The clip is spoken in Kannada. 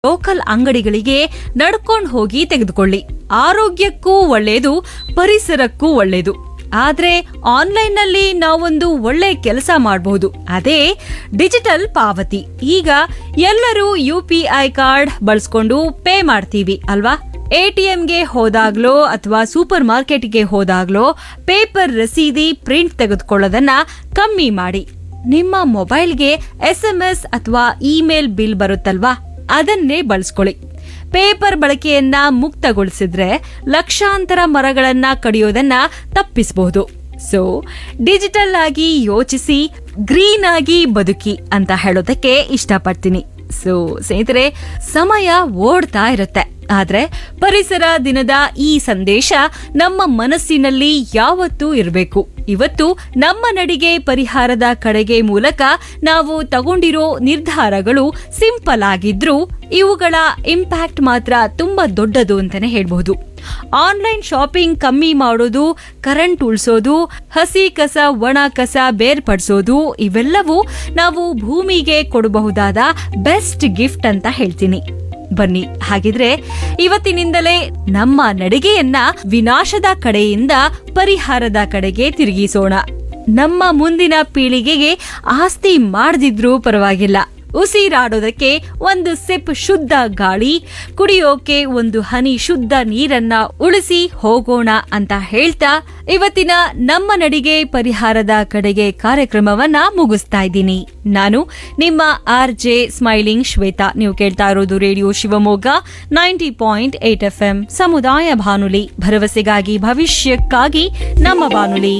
ಲೋಕಲ್ ಅಂಗಡಿಗಳಿಗೆ ನಡ್ಕೊಂಡು ಹೋಗಿ ತೆಗೆದುಕೊಳ್ಳಿ ಆರೋಗ್ಯಕ್ಕೂ ಒಳ್ಳೆಯದು ಪರಿಸರಕ್ಕೂ ಒಳ್ಳೆಯದು ಆದ್ರೆ ಆನ್ಲೈನ್ನಲ್ಲಿ ನಾವೊಂದು ಒಳ್ಳೆ ಕೆಲಸ ಮಾಡಬಹುದು ಅದೇ ಡಿಜಿಟಲ್ ಪಾವತಿ ಈಗ ಎಲ್ಲರೂ ಯು ಪಿ ಐ ಕಾರ್ಡ್ ಬಳಸ್ಕೊಂಡು ಪೇ ಮಾಡ್ತೀವಿ ಅಲ್ವಾ ಎಟಿಎಂಗೆ ಹೋದಾಗ್ಲೋ ಅಥವಾ ಸೂಪರ್ ಮಾರ್ಕೆಟ್ಗೆ ಹೋದಾಗ್ಲೋ ಪೇಪರ್ ರಸೀದಿ ಪ್ರಿಂಟ್ ತೆಗೆದುಕೊಳ್ಳೋದನ್ನ ಕಮ್ಮಿ ಮಾಡಿ ನಿಮ್ಮ ಮೊಬೈಲ್ಗೆ ಎಸ್ ಎಂ ಎಸ್ ಅಥವಾ ಇಮೇಲ್ ಬಿಲ್ ಬರುತ್ತಲ್ವಾ ಅದನ್ನೇ ಬಳಸ್ಕೊಳ್ಳಿ ಪೇಪರ್ ಬಳಕೆಯನ್ನ ಮುಕ್ತಗೊಳಿಸಿದ್ರೆ ಲಕ್ಷಾಂತರ ಮರಗಳನ್ನ ಕಡಿಯೋದನ್ನ ತಪ್ಪಿಸಬಹುದು ಸೊ ಡಿಜಿಟಲ್ ಆಗಿ ಯೋಚಿಸಿ ಗ್ರೀನ್ ಆಗಿ ಬದುಕಿ ಅಂತ ಹೇಳೋದಕ್ಕೆ ಇಷ್ಟಪಡ್ತೀನಿ ಸೊ ಸ್ನೇಹಿತರೆ ಸಮಯ ಓಡ್ತಾ ಇರುತ್ತೆ ಆದ್ರೆ ಪರಿಸರ ದಿನದ ಈ ಸಂದೇಶ ನಮ್ಮ ಮನಸ್ಸಿನಲ್ಲಿ ಯಾವತ್ತೂ ಇರಬೇಕು ಇವತ್ತು ನಮ್ಮ ನಡಿಗೆ ಪರಿಹಾರದ ಕಡೆಗೆ ಮೂಲಕ ನಾವು ತಗೊಂಡಿರೋ ನಿರ್ಧಾರಗಳು ಸಿಂಪಲ್ ಆಗಿದ್ರೂ ಇವುಗಳ ಇಂಪ್ಯಾಕ್ಟ್ ಮಾತ್ರ ತುಂಬಾ ದೊಡ್ಡದು ಅಂತಾನೆ ಹೇಳ್ಬಹುದು ಆನ್ಲೈನ್ ಶಾಪಿಂಗ್ ಕಮ್ಮಿ ಮಾಡೋದು ಕರೆಂಟ್ ಉಳಿಸೋದು ಹಸಿ ಕಸ ಒಣ ಕಸ ಬೇರ್ಪಡಿಸೋದು ಇವೆಲ್ಲವೂ ನಾವು ಭೂಮಿಗೆ ಕೊಡಬಹುದಾದ ಬೆಸ್ಟ್ ಗಿಫ್ಟ್ ಅಂತ ಹೇಳ್ತೀನಿ ಬನ್ನಿ ಹಾಗಿದ್ರೆ ಇವತ್ತಿನಿಂದಲೇ ನಮ್ಮ ನಡಿಗೆಯನ್ನ ವಿನಾಶದ ಕಡೆಯಿಂದ ಪರಿಹಾರದ ಕಡೆಗೆ ತಿರುಗಿಸೋಣ ನಮ್ಮ ಮುಂದಿನ ಪೀಳಿಗೆಗೆ ಆಸ್ತಿ ಮಾಡದಿದ್ರೂ ಪರವಾಗಿಲ್ಲ ಉಸಿರಾಡೋದಕ್ಕೆ ಒಂದು ಸಿಪ್ ಶುದ್ಧ ಗಾಳಿ ಕುಡಿಯೋಕೆ ಒಂದು ಹನಿ ಶುದ್ಧ ನೀರನ್ನ ಉಳಿಸಿ ಹೋಗೋಣ ಅಂತ ಹೇಳ್ತಾ ಇವತ್ತಿನ ನಮ್ಮ ನಡಿಗೆ ಪರಿಹಾರದ ಕಡೆಗೆ ಕಾರ್ಯಕ್ರಮವನ್ನ ಮುಗಿಸ್ತಾ ಇದ್ದೀನಿ ನಾನು ನಿಮ್ಮ ಆರ್ ಜೆ ಸ್ಮೈಲಿಂಗ್ ಶ್ವೇತಾ ನೀವು ಕೇಳ್ತಾ ಇರೋದು radio Shivamogga ninety point eight F M ಸಮುದಾಯ ಬಾನುಲಿ ಭರವಸೆಗಾಗಿ ಭವಿಷ್ಯಕ್ಕಾಗಿ ನಮ್ಮ ಬಾನುಲಿ